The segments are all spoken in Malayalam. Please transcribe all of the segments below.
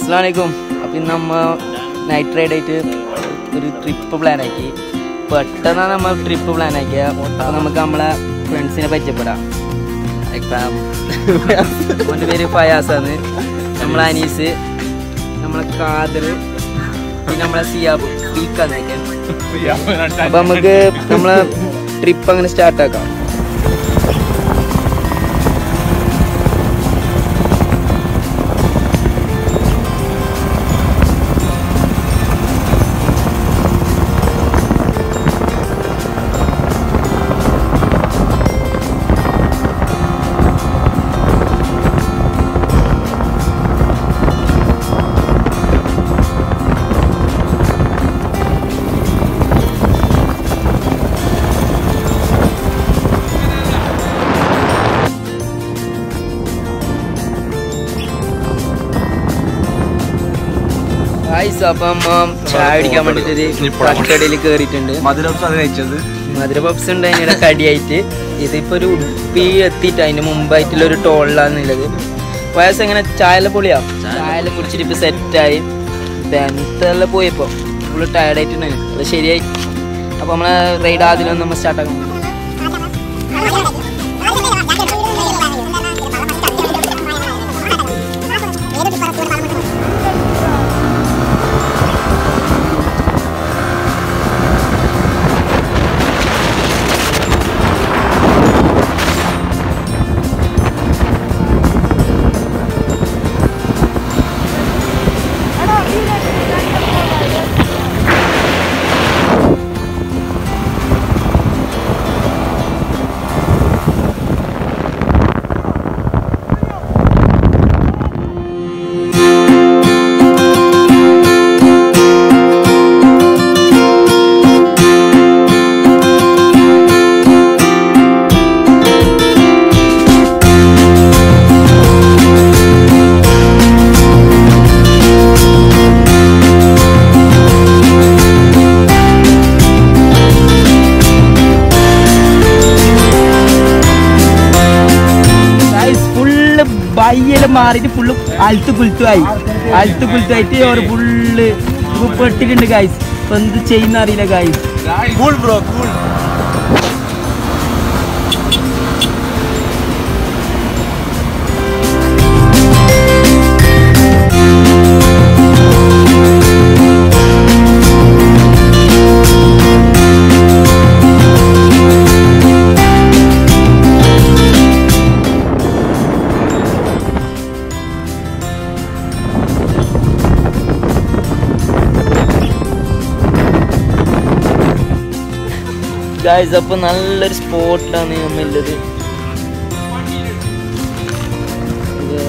അസ്സാമലൈക്കും അപ്പം ഇന്ന് നമ്മ നൈറ്റ് റൈഡ് ആയിട്ട് ഒരു ട്രിപ്പ് പ്ലാൻ ആക്കി പെട്ടെന്നാണ് നമ്മൾ ട്രിപ്പ് പ്ലാൻ ആക്കിയ അപ്പോൾ നമുക്ക് നമ്മളെ ഫ്രണ്ട്സിനെ പരിചയപ്പെടാം ഇപ്പം അവൻ്റെ പേര് ഫയാസാണ് നമ്മളെ അനീസ് നമ്മളെ കാദർ പിന്നെ നമ്മളെ സിയാബ് പീക്കാന്നൊക്കെ അപ്പം നമുക്ക് നമ്മളെ ട്രിപ്പ് അങ്ങനെ സ്റ്റാർട്ട് ആക്കാം ഗായ്സ് അപ്പം ഉം, ചായ കുടിക്കാൻ വേണ്ടിട്ടൊരു തട്ടടയിൽ കയറിയിട്ടുണ്ട് മധുരം അത് കഴിച്ചത് മധുര പപ്സ് ഉണ്ട് അതിനിടെ കടിയായിട്ട് ഇതിപ്പോ ഒരു ഉടുപ്പി എത്തിയിട്ട് അതിന്റെ മുമ്പായിട്ടുള്ള ഒരു ടോളിലാന്നുള്ളത് വയസ്സ് എങ്ങനെ ചായല പൊളിയാ ചായല കുടിച്ചിട്ട് ഇപ്പൊ സെറ്റായി ബെൻത്തെല്ലാം പോയപ്പോ ഫുള്ള് ടയർഡായിട്ടുണ്ടായിരുന്നു അത് ശരിയായി അപ്പൊ നമ്മളെ റൈഡ് ആദ്യം നമ്മൾ സ്റ്റാർട്ട് ആക്കാം ഫുള്ള് ബയ്യെല്ലാം മാറിയിട്ട് ഫുള്ള് അൽത്ത് കുലുത്തുമായി അൽത്ത് കുലുത്തായിട്ട് ഒരു ഫുള്ള് പെട്ടിട്ടുണ്ട് ഗായ്സ് ഇപ്പൊ എന്ത് ചെയ്യുന്ന അറിയില്ല guys cool bro cool guys അപ്പൊ നല്ലൊരു സ്പോട്ടിലാണ് നമ്മളുള്ളത് ഇത്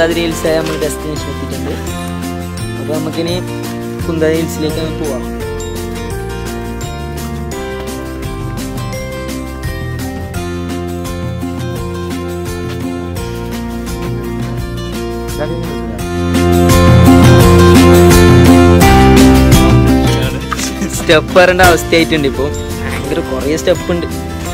കുന്താതിരി ഹിൽസ് നമ്മൾ ഡെസ്റ്റിനേഷൻ എത്തിയിട്ടുണ്ട് അപ്പോൾ നമുക്കിനി കുന്താതിരി ഹിൽസിലേക്ക് പോവാം സ്റ്റെപ്പ് വരേണ്ട അവസ്ഥയായിട്ടുണ്ട് ഇപ്പോൾ ഭയങ്കര കുറേ സ്റ്റെപ്പ് ഉണ്ട്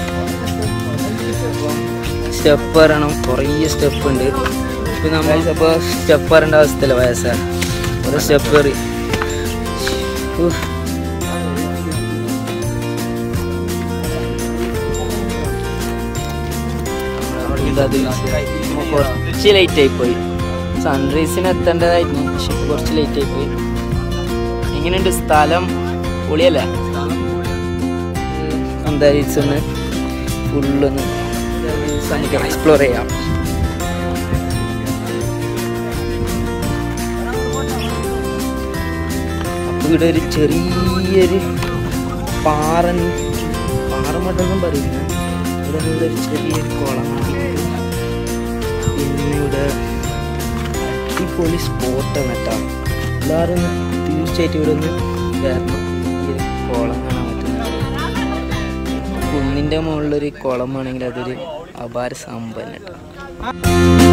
സ്റ്റെപ്പ് വരണം കുറേ സ്റ്റെപ്പ് ഉണ്ട് ഇപ്പം നമ്മൾ ഇപ്പോൾ സ്റ്റെപ്പ് വരേണ്ട അവസ്ഥയല്ല വയസ്സാ കുറേ സ്റ്റെപ്പ് കയറി ഉഫ്. ഇതത് കുറച്ച് ലേറ്റ് ആയിപ്പോയി സൺറൈസിന് എത്തേണ്ടതായിരുന്നു പക്ഷെ ഇപ്പൊ കുറച്ച് ലേറ്റ് ആയിപ്പോയി എങ്ങനെയുണ്ട് സ്ഥലം പൊളിയല്ലേ എന്തായാലും ഒന്ന് ഫുള്ളൊന്ന് നമുക്ക് എക്സ്പ്ലോർ ചെയ്യാം അപ്പോൾ ഇവിടെ ഒരു ചെറിയൊരു പാറൻ പാറമട്ടെന്നും പറയുന്നു ഇവിടെ ഇവിടെ ഒരു ചെറിയൊരു കുളമാണ് പിന്നെ ഇവിടെ അടിപൊളി സ്പോട്ടാണ് കേട്ടോ എല്ലാവരും ഒന്ന് തീർച്ചയായിട്ടും ഇവിടെ ഒന്ന് വരണം ഈ ഒരു കുളം കാണാൻ പറ്റുന്നത് കുന്നിൻ്റെ മുകളിലൊരു കുളമാണെങ്കിൽ അതൊരു അപാര സംഭവം കേട്ടോ